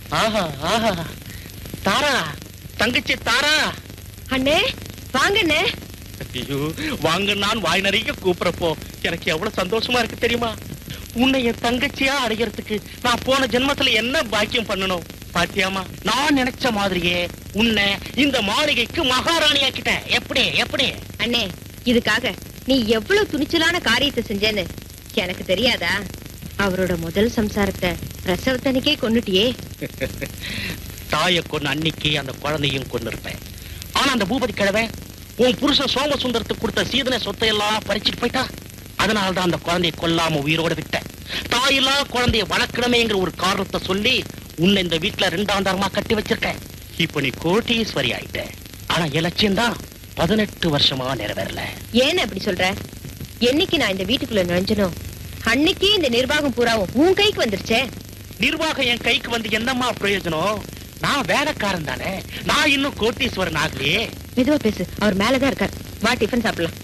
ஆஹா ஆஹா தாரா தங்கச்சி தாரா அண்ணே வாங்க அண்ணே ஐயோ வாங்க நான் வாய் நிறைய கூப்பிடுறப்போ எனக்கு எவ்வளவு சந்தோஷமா இருக்கு தெரியுமா உன்னை என் தங்கச்சியா அடையறதுக்கு நான் போன ஜென்மத்துல என்ன பாக்கியம் பண்ணணும் பாத்தியாமா நான் நினைச்ச மாதிரியே உன்னை இந்த மாளிகைக்கு மகாராணி ஆக்கிட்டேன் எப்படி எப்படி அண்ணே இதுக்காக நீ எவ்வளவு துணிச்சலான காரியத்தை செஞ்சேன்னு எனக்கு தெரியாதா அவரோட முதல் சம்சாரத்தை பிரசவத்தனைக்கே கொன்னுட்டியே தாயை கொண்டு அன்னைக்கு அந்த குழந்தையும் கொண்டு இருப்பேன் ஆனா அந்த பூபதி கிழவை உன் புருஷன் சோமசுந்தரத்துக்கு கொடுத்த சீதன சொத்தை எல்லாம் பறிச்சுட்டு போயிட்டா அதனால தான் அந்த குழந்தையை கொல்லாம உயிரோட விட்டேன் தாயில்லா குழந்தைய வளர்க்கணுமேங்கிற ஒரு காரணத்தை சொல்லி உன்னை இந்த வீட்டுல ரெண்டாம் தரமா கட்டி வச்சிருக்கேன் இப்ப நீ கோட்டீஸ்வரி ஆயிட்ட ஆனா என் லட்சியம் தான் பதினெட்டு வருஷமா நிறைவேறல ஏன் அப்படி சொல்ற என்னைக்கு நான் இந்த வீட்டுக்குள்ள நுழைஞ்சனோ அன்னைக்கே இந்த நிர்வாகம் பூராவும் உன் கைக்கு வந்துருச்சே நிர்வாகம் என் கைக்கு வந்து என்னம்மா பிரயோஜனம் நான் வேலைக்காரன் தானே நான் இன்னும் கோட்டீஸ்வரன் ஆகலையே மெதுவா பேசு அவர் மேலதான் இருக்கார் வா டிஃபன் சாப்பிடலாம்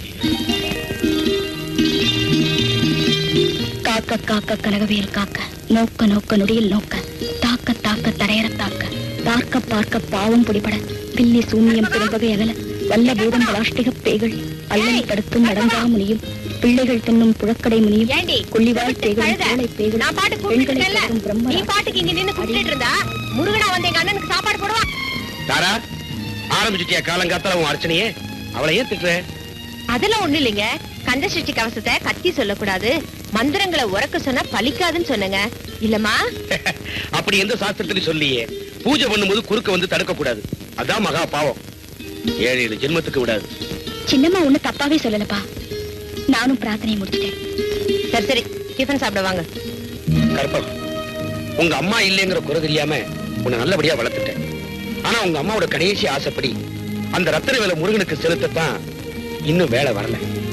காக்க காக்க கனகவியல் காக்க நோக்க நோக்க நொடியில் நோக்க தாக்க தாக்க தரையற தாக்க பார்க்க பார்க்க பாவம் பிடிபட பில்லி சூன்யம் பிறவகை அகல வல்ல பூதம் பலாஷ்டிக பேய்கள் அள்ளனை தடுத்தும் நடங்கா முனியும் பிள்ளைகள் தின்னும் புழக்கடை முனியும் ஏண்டி கொள்ளிவாய் பேய்கள் கழுதை, கோழை பேய்கள் நான் பாட்டு பெண்களை கூப்பிட்டுட்டேன்ல தரும் பிரம்ம நீ பாட்டுக்கு இங்க நின்னு கூப்பிட்டு இருந்தா முருகனா வந்து எங்க அண்ணனுக்கு சாப்பாடு போடுவான் தாரா ஆரம்பிச்சுட்டியா காலங்காத்தால உன் அர்ச்சனையே அவளை ஏன் திட்டுற அதெல்லாம் ஒண்ணு இல்லைங்க கந்த சஷ்டி கவசத்தை கத்தி சொல்லக்கூடாது மந்திரங்களை உறக்க சொன்னா பலிக்காதுன்னு சொன்னங்க இல்லம்மா அப்படி எந்த சாஸ்திரத்திலும் சொல்லியே பூஜை பண்ணும்போது குறுக்க வந்து தடுக்க கூடாது அதான் மகா பாவம் ஏழு ஏழு ஜென்மத்துக்கு விடாது சின்னம்மா ஒண்ணு தப்பாவே சொல்லலப்பா நானும் பிரார்த்தனையை முடிச்சிட்டேன் சரி சரி டிஃபன் சாப்பிட வாங்க கற்பகம் உங்க அம்மா இல்லைங்கிற குறை தெரியாம உன்னை நல்லபடியா வளர்த்துட்டேன் ஆனா உங்க அம்மாவோட கடைசி ஆசைப்படி அந்த ரத்தன வேலை முருகனுக்கு செலுத்தத்தான் இன்னும் வேலை வரல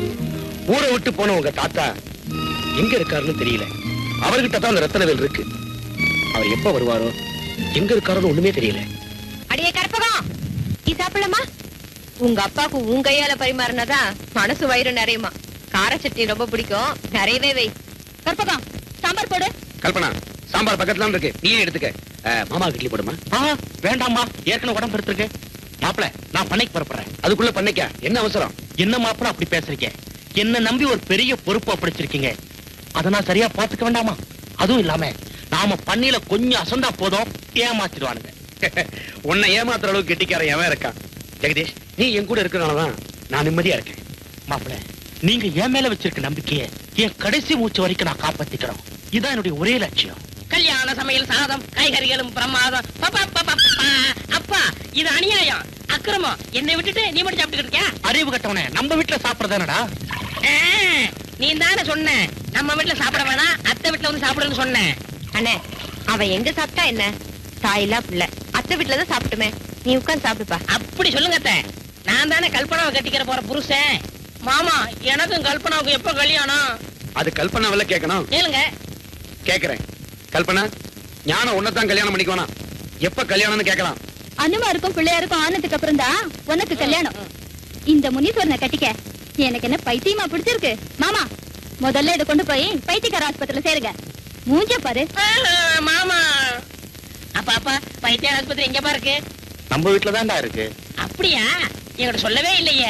ஊரை விட்டு போன உங்க தாத்தா எங்க இருக்காருன்னு தெரியல அவர்கிட்ட தான் அந்த ரத்தன வேல் இருக்கு அவர் எப்ப வருவாரோ எங்க இருக்காருன்னு ஒண்ணுமே தெரியல அடியே கற்பகம் நீ சாப்பிடலாமா உங்க அப்பாவுக்கு உன் கையால பரிமாறினாதான் மனசு வயிறு நிறையுமா கார சட்னி ரொம்ப பிடிக்கும் நிறையவே வை கற்பகம் சாம்பார் போடு கல்பனா சாம்பார் பக்கத்துல இருக்கு நீயே எடுத்துக்க அஹ், மாமா இட்லி போடுமா வேண்டாம்மா ஏற்கனவே உடம்பு எடுத்திருக்கு மாப்பிள நான் பண்ணைக்கு புறப்படுறேன் அதுக்குள்ள பண்ணைக்கா என்ன அவசரம் என்ன மாப்பிள அப்படி பேசுறீங்க என்ன நம்பி ஒரு பெரிய பொறுப்பு அப்படிச்சிருக்கீங்க அத நான் சரியா பாத்துக்க வேண்டாமா அதுவும் இல்லாம நாம பண்ணில கொஞ்சம் அசந்தா போதும் ஏமாத்திடுவானுங்க உன்னை ஏமாத்துற அளவுக்கு கெட்டிக்காரன் எவன் இருக்கான் ஜெகதீஷ் நீ என் கூட இருக்கனாலதான் நான் நிம்மதியா இருக்கேன் மாப்பிள நீங்க என் மேல வச்சிருக்க நம்பிக்கையை என் கடைசி மூச்சு வரைக்கும் நான் காப்பாத்திக்கிறோம் இதான் என்னுடைய ஒரே லட்சியம் கல்யாண சமையல் சாதம் காய்கறிகளும் பிரமாதம் பப்பா, பப்பா, பப்பா. அப்பா இது அநியாயம் அக்கிரமம் என்னை விட்டுட்டு நீ மட்டும் சாப்பிட்டுக்கிட்டு இருக்கியா அறிவு கட்டவனே நம்ம வீட்டுல சாப்பிடுறதானடா ஆ, நீ தானே சொன்ன நம்ம வீட்டுல சாப்பிட வேணாம் அத்தை வீட்டுல வந்து சாப்பிடுன்னு சொன்னேன் அண்ணே அவன் எங்க சாப்பிட்டா என்ன தாயில்லா பிள்ளை அத்தை வீட்டுலதான் சாப்பிட்டுமே நீ உட்கார்ந்து சாப்பிடுப்பா அப்படி சொல்லுங்க அத்தை நான் தானே கல்பனாவை கட்டிக்கிற போற புருஷன் மாமா எனக்கும் கல்பனாவுக்கு எப்ப கல்யாணம் அது கல்பனாவில கேட்கணும் கேளுங்க கேக்குறேன் கல்பனா ஞானம் உன்னதான் கல்யாணம் பண்ணிக்குவானா எப்ப கல்யாணம்னு கேட்கலாம் அனுமாருக்கும் பிள்ளையாருக்கும் ஆனதுக்கு அப்புறம் தான் உனக்கு கல்யாணம் இந்த முனீஸ்வரனை கட்டிக்க எனக்கு என்ன பைத்தியமா பிடிச்சிருக்கு மாமா முதல்ல இதை கொண்டு போய் பைத்தியக்கார ஆஸ்பத்திரியில சேருங்க மூஞ்ச பாரு ஆ, மாமா அப்பா அப்பா வைத்திய ஆஸ்பத்திரி எங்கப்பா இருக்கு நம்ம வீட்டுல தான்டா இருக்கு அப்படியா என்கிட்ட சொல்லவே இல்லையே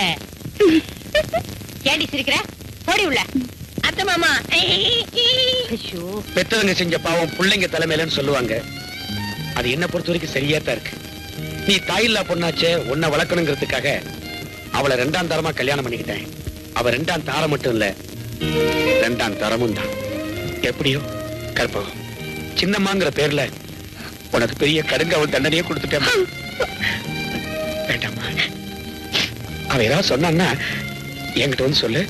ஏண்டி சிரிக்கிற போடி உள்ள அத்தை மாமா ஐயோ பெத்தவங்க செஞ்ச பாவம் பிள்ளைங்க தலைமையிலன்னு சொல்லுவாங்க அது என்ன பொறுத்த வரைக்கும் சரியா தான் இருக்கு நீ தாயில்லா பொண்ணாச்சே உன்னை வளர்க்கணுங்கிறதுக்காக அவளை ரெண்டாம் தரமா கல்யாணம் பண்ணிக்கிட்டேன் அவ ரெண்டாம் தாரம் மட்டும் இல்ல ரெண்டாம் தரமும் தான் எப்படியோ கற்பகம் சின்னம்மாங்கிற பேர்ல உனக்கு பெரிய கடுங்காவல் தண்டனையே கொடுத்துட்டேன் வேண்டாம்மா அவ ஏதாவது சொன்னான்னா என்கிட்ட வந்து சொல்லு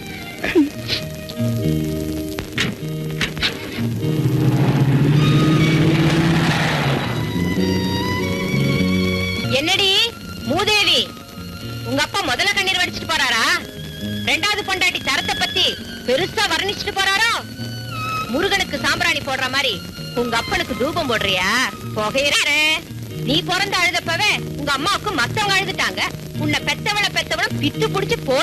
என்னடி மூதேவி உங்க அப்பா முதல்ல கண்ணீர் வடிச்சிட்டு போறாரா ரெண்டாவது பொண்டாட்டி தரத்தை பத்தி பெருசா வர்ணிச்சிட்டு போறாரோ முருகனுக்கு சாம்பிராணி போடுற மாதிரி உங்க அப்பனுக்கு தூபம் போடுறியா புகையிறாரு நீ பிறந்து அழுதப்பவே உங்க அம்மாவுக்கு மத்தவங்க அழுதுட்டாங்க உன்னை பெத்தவள பெத்தவள பித்து புடிச்சு போ